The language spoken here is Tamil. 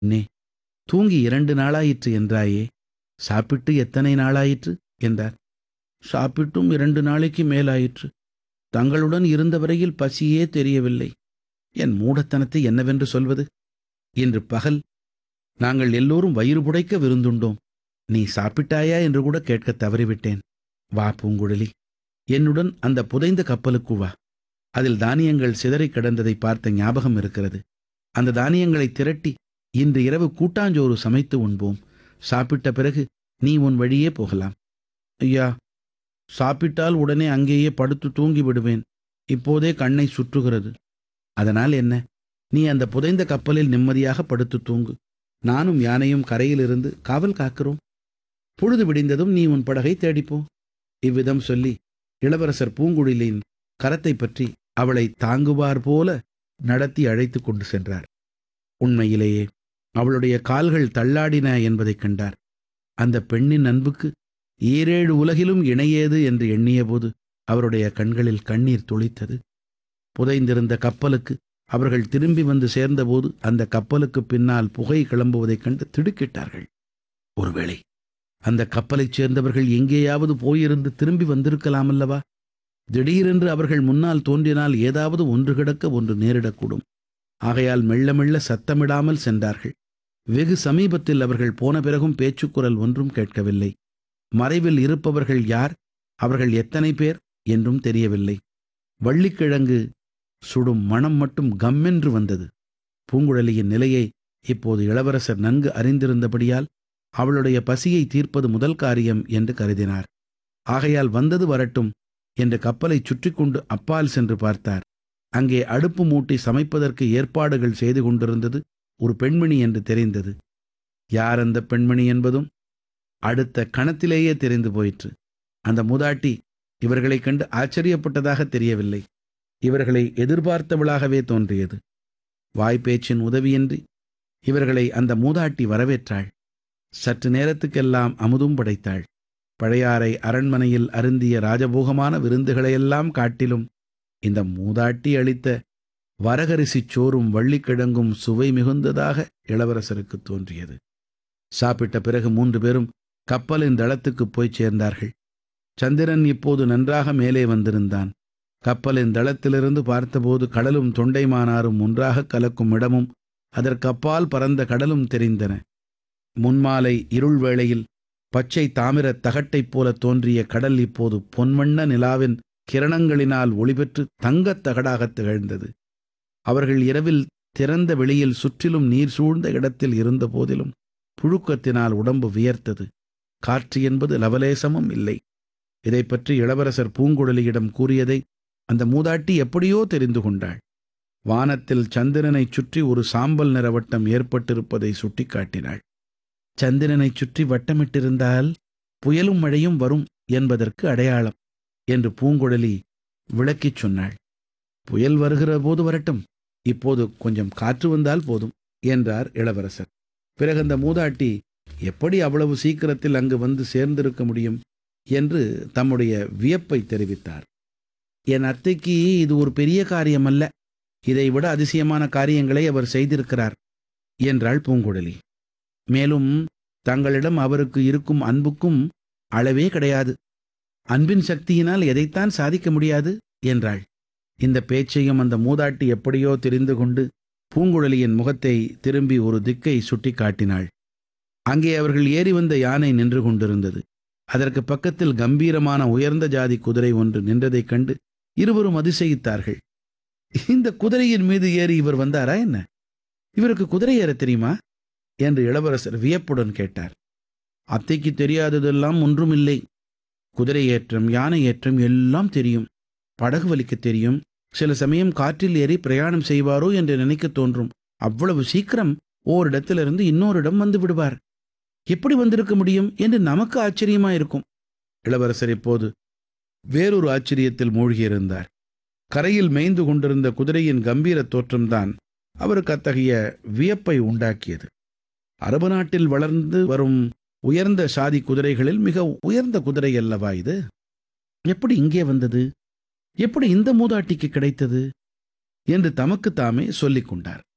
அண்ணே தூங்கி இரண்டு நாளாயிற்று என்றாயே சாப்பிட்டு எத்தனை நாளாயிற்று என்றார் சாப்பிட்டும் இரண்டு நாளைக்கு மேலாயிற்று தங்களுடன் இருந்த வரையில் பசியே தெரியவில்லை என் மூடத்தனத்தை என்னவென்று சொல்வது இன்று பகல் நாங்கள் எல்லோரும் வயிறு புடைக்க விருந்துண்டோம் நீ சாப்பிட்டாயா என்று கூட கேட்க தவறிவிட்டேன் வா பூங்குழலி என்னுடன் அந்த புதைந்த கப்பலுக்கு வா அதில் தானியங்கள் சிதறிக் கிடந்ததை பார்த்த ஞாபகம் இருக்கிறது அந்த தானியங்களை திரட்டி இன்று இரவு கூட்டாஞ்சோறு சமைத்து உண்போம் சாப்பிட்ட பிறகு நீ உன் வழியே போகலாம் ஐயா சாப்பிட்டால் உடனே அங்கேயே படுத்து தூங்கி விடுவேன் இப்போதே கண்ணை சுற்றுகிறது அதனால் என்ன நீ அந்த புதைந்த கப்பலில் நிம்மதியாக படுத்து தூங்கு நானும் யானையும் கரையிலிருந்து காவல் காக்கிறோம் பொழுது விடிந்ததும் நீ உன் படகை தேடிப்போ இவ்விதம் சொல்லி இளவரசர் பூங்குழலியின் கரத்தை பற்றி அவளை தாங்குவார் போல நடத்தி அழைத்து கொண்டு சென்றார் உண்மையிலேயே அவளுடைய கால்கள் தள்ளாடின என்பதைக் கண்டார் அந்த பெண்ணின் அன்புக்கு ஈரேழு உலகிலும் இணையேது என்று எண்ணியபோது அவருடைய கண்களில் கண்ணீர் துளித்தது புதைந்திருந்த கப்பலுக்கு அவர்கள் திரும்பி வந்து சேர்ந்தபோது அந்த கப்பலுக்கு பின்னால் புகை கிளம்புவதைக் கண்டு திடுக்கிட்டார்கள் ஒருவேளை அந்த கப்பலைச் சேர்ந்தவர்கள் எங்கேயாவது போயிருந்து திரும்பி வந்திருக்கலாம் அல்லவா திடீரென்று அவர்கள் முன்னால் தோன்றினால் ஏதாவது ஒன்று கிடக்க ஒன்று நேரிடக்கூடும் ஆகையால் மெல்ல மெல்ல சத்தமிடாமல் சென்றார்கள் வெகு சமீபத்தில் அவர்கள் போன பிறகும் பேச்சுக்குரல் ஒன்றும் கேட்கவில்லை மறைவில் இருப்பவர்கள் யார் அவர்கள் எத்தனை பேர் என்றும் தெரியவில்லை வள்ளிக்கிழங்கு சுடும் மணம் மட்டும் கம்மென்று வந்தது பூங்குழலியின் நிலையை இப்போது இளவரசர் நன்கு அறிந்திருந்தபடியால் அவளுடைய பசியை தீர்ப்பது முதல் காரியம் என்று கருதினார் ஆகையால் வந்தது வரட்டும் என்று கப்பலை சுற்றி கொண்டு அப்பால் சென்று பார்த்தார் அங்கே அடுப்பு மூட்டி சமைப்பதற்கு ஏற்பாடுகள் செய்து கொண்டிருந்தது ஒரு பெண்மணி என்று தெரிந்தது யார் அந்த பெண்மணி என்பதும் அடுத்த கணத்திலேயே தெரிந்து போயிற்று அந்த மூதாட்டி இவர்களைக் கண்டு ஆச்சரியப்பட்டதாக தெரியவில்லை இவர்களை எதிர்பார்த்தவளாகவே தோன்றியது வாய்ப்பேச்சின் உதவியின்றி இவர்களை அந்த மூதாட்டி வரவேற்றாள் சற்று நேரத்துக்கெல்லாம் அமுதும் படைத்தாள் பழையாறை அரண்மனையில் அருந்திய ராஜபோகமான விருந்துகளையெல்லாம் காட்டிலும் இந்த மூதாட்டி அளித்த வரகரிசிச் சோறும் வள்ளிக்கிழங்கும் சுவை மிகுந்ததாக இளவரசருக்கு தோன்றியது சாப்பிட்ட பிறகு மூன்று பேரும் கப்பலின் தளத்துக்குப் போய்ச் சேர்ந்தார்கள் சந்திரன் இப்போது நன்றாக மேலே வந்திருந்தான் கப்பலின் தளத்திலிருந்து பார்த்தபோது கடலும் தொண்டைமானாரும் ஒன்றாக கலக்கும் இடமும் அதற்கப்பால் பறந்த கடலும் தெரிந்தன முன்மாலை இருள் வேளையில் பச்சை தாமிரத் தகட்டைப் போல தோன்றிய கடல் இப்போது பொன்வண்ண நிலாவின் கிரணங்களினால் ஒளிபெற்று தங்கத் தகடாகத் திகழ்ந்தது அவர்கள் இரவில் திறந்த வெளியில் சுற்றிலும் நீர் சூழ்ந்த இடத்தில் இருந்த போதிலும் புழுக்கத்தினால் உடம்பு வியர்த்தது காற்று என்பது லவலேசமும் இல்லை இதை பற்றி இளவரசர் பூங்குழலியிடம் கூறியதை அந்த மூதாட்டி எப்படியோ தெரிந்து கொண்டாள் வானத்தில் சந்திரனைச் சுற்றி ஒரு சாம்பல் நிறவட்டம் ஏற்பட்டிருப்பதை சுட்டிக்காட்டினாள் சந்திரனைச் சுற்றி வட்டமிட்டிருந்தால் புயலும் மழையும் வரும் என்பதற்கு அடையாளம் என்று பூங்குழலி விளக்கிச் சொன்னாள் புயல் வருகிற போது வரட்டும் இப்போது கொஞ்சம் காற்று வந்தால் போதும் என்றார் இளவரசர் பிறகு அந்த மூதாட்டி எப்படி அவ்வளவு சீக்கிரத்தில் அங்கு வந்து சேர்ந்திருக்க முடியும் என்று தம்முடைய வியப்பை தெரிவித்தார் என் அத்தைக்கு இது ஒரு பெரிய காரியம் அல்ல இதைவிட அதிசயமான காரியங்களை அவர் செய்திருக்கிறார் என்றாள் பூங்குழலி மேலும் தங்களிடம் அவருக்கு இருக்கும் அன்புக்கும் அளவே கிடையாது அன்பின் சக்தியினால் எதைத்தான் சாதிக்க முடியாது என்றாள் இந்த பேச்சையும் அந்த மூதாட்டி எப்படியோ தெரிந்து கொண்டு பூங்குழலியின் முகத்தை திரும்பி ஒரு திக்கை சுட்டி காட்டினாள் அங்கே அவர்கள் ஏறி வந்த யானை நின்று கொண்டிருந்தது அதற்கு பக்கத்தில் கம்பீரமான உயர்ந்த ஜாதி குதிரை ஒன்று நின்றதைக் கண்டு இருவரும் அதிசயித்தார்கள் இந்த குதிரையின் மீது ஏறி இவர் வந்தாரா என்ன இவருக்கு குதிரை ஏற தெரியுமா என்று இளவரசர் வியப்புடன் கேட்டார் அத்தைக்கு தெரியாததெல்லாம் ஒன்றுமில்லை குதிரை ஏற்றம் யானை ஏற்றம் எல்லாம் தெரியும் படகு வலிக்க தெரியும் சில சமயம் காற்றில் ஏறி பிரயாணம் செய்வாரோ என்று நினைக்க தோன்றும் அவ்வளவு சீக்கிரம் ஓரிடத்திலிருந்து இன்னொரு இடம் வந்து விடுவார் எப்படி வந்திருக்க முடியும் என்று நமக்கு ஆச்சரியமா இருக்கும் இளவரசர் இப்போது வேறொரு ஆச்சரியத்தில் மூழ்கியிருந்தார் கரையில் மேய்ந்து கொண்டிருந்த குதிரையின் கம்பீர தோற்றம்தான் அவருக்கு அத்தகைய வியப்பை உண்டாக்கியது அரபு நாட்டில் வளர்ந்து வரும் உயர்ந்த சாதி குதிரைகளில் மிக உயர்ந்த குதிரை அல்லவா இது எப்படி இங்கே வந்தது எப்படி இந்த மூதாட்டிக்கு கிடைத்தது என்று தமக்கு தாமே சொல்லிக் கொண்டார்